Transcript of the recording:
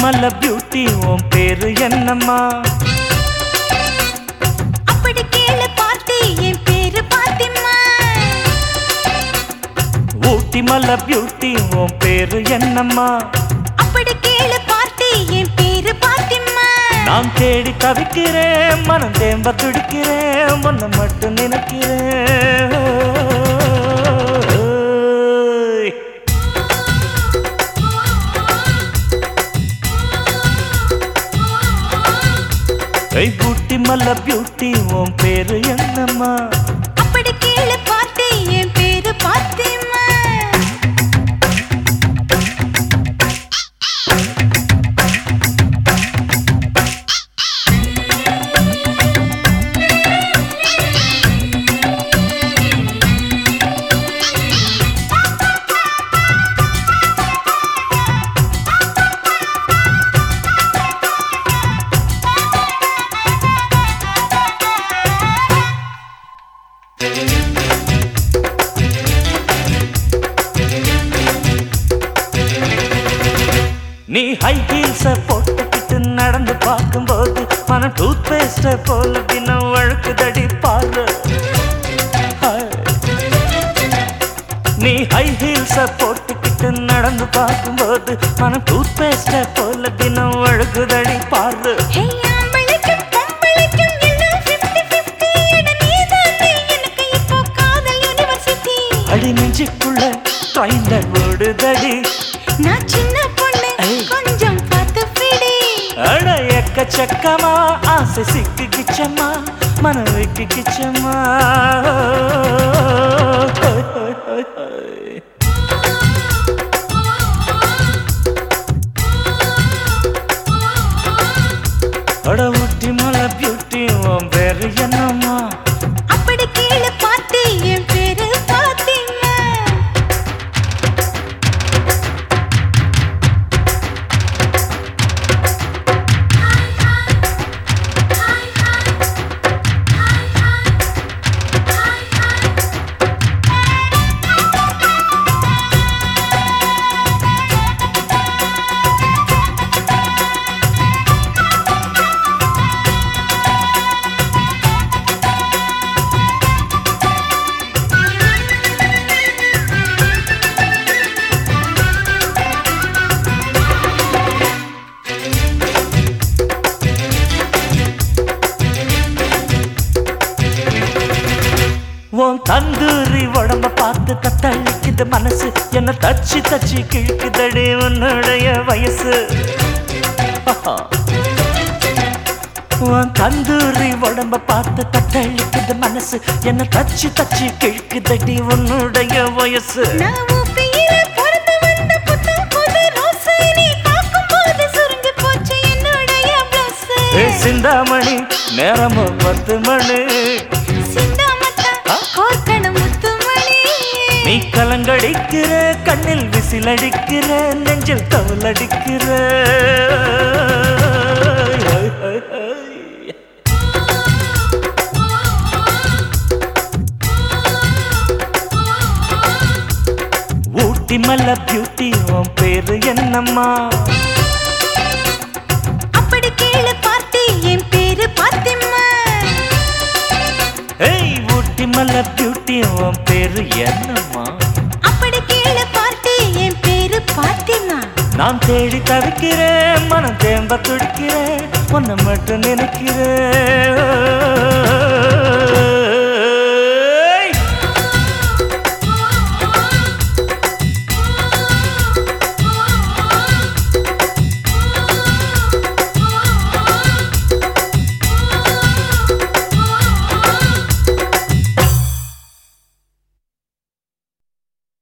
மல்ல பியூட்டி உன் பேரு என்னம்மா அப்படி கேளு பாட்டி என் பேரு பாத்திமா ஊட்டி மல்ல பியூட்டி உன் பேரு என்னம்மா அப்படி கேளு பாட்டி என் பேரு பாத்திமா நான் தேடி தவிக்கிறேன் மனம் தேம்ப துடிக்கிறேன் உன்னை மட்டும் நினைக்கிறேன் ஓய். ஏய் பூட்டி மல்ல பியூட்டி உன் பேரு என்னம்மா அப்படி கேளு பாட்டி என் பேரு பாத்திமா நீ ஹை ஹீல்ஸ போட்டுக்கிட்டு நடந்து பார்க்கும்போது மனம் டூத் பேஸ்ட போல தினம் வழுக்குதடி பாரு ஹாய். நீ ஹை ஹீல்ஸ போட்டுக்கிட்டு நடந்து பார்க்கும்போது மனம் டூத் பேஸ்ட போல தினம் வழுக்குதடி பாரு ஹே ஆம்பளைக்கும் பொம்பளைக்கும் எல்லாம் 50 50 என நீதானே எனக்கு இப்போ காதல் யுனிவர்சிட்டி அடி நெஞ்சுக்குள்ள ட்ரெயின்ல ஓடுதடி நான் சின்ன பொண்ணு ஐ. கொஞ்சம் பார்த்து பிடி அட எக்கச்சக்கமா ஆசை சிக்கு கிச்சம்மா மனதுக்கு கிச்சம்மா அட ஊட்டி மலை பியூட்டி உன் பேரு என்னம்மா அப்படி கேளு பாட்டி என் பேரு பாத்திமா உன் தந்தூரி உடம்ப பார்த்து தத்தளிக்குது மனசு என்ன தச்சு தச்சு கிழக்குதடி உன்னுடைய வயசு ஆஹா. உன் தந்தூரி உடம்ப பார்த்து தத்தளிக்குது மனசு என்ன தச்சு தச்சு கிழக்குதடி உன்னுடைய வயசு நான் ஊப்பியில பிறந்து வந்த புத்தம் புது ரோசு நீ பார்க்கும்போது சுருங்கி போச்சு என்னுடைய blouse. ஏ சிந்தாமணி நேரமும் பத்து மணி சிந்தாமத்தா, ஆ? கோர்க்கணும் முத்துமணி. நீ கலங்கடிக்கிற கண்ணில் விசிலடிக்கிற நெஞ்சில் தவலடிக்கிற ஊட்டி மல்ல பியூட்டி உன் பேரு என்னம்மா அப்படி கேளு பாட்டி என் பேரு பாத்திமா ஏய் ஊட்டி மல்ல பியூட்டி உன் பேரு என்னம்மா அப்படி கேளு பாட்டி என் பேரு பாத்திமா நான் தேடி தவிக்கிறேன் மனம் தேம்ப துடிக்கிறேன் உன்னை மட்டும் நினைக்கிறேன்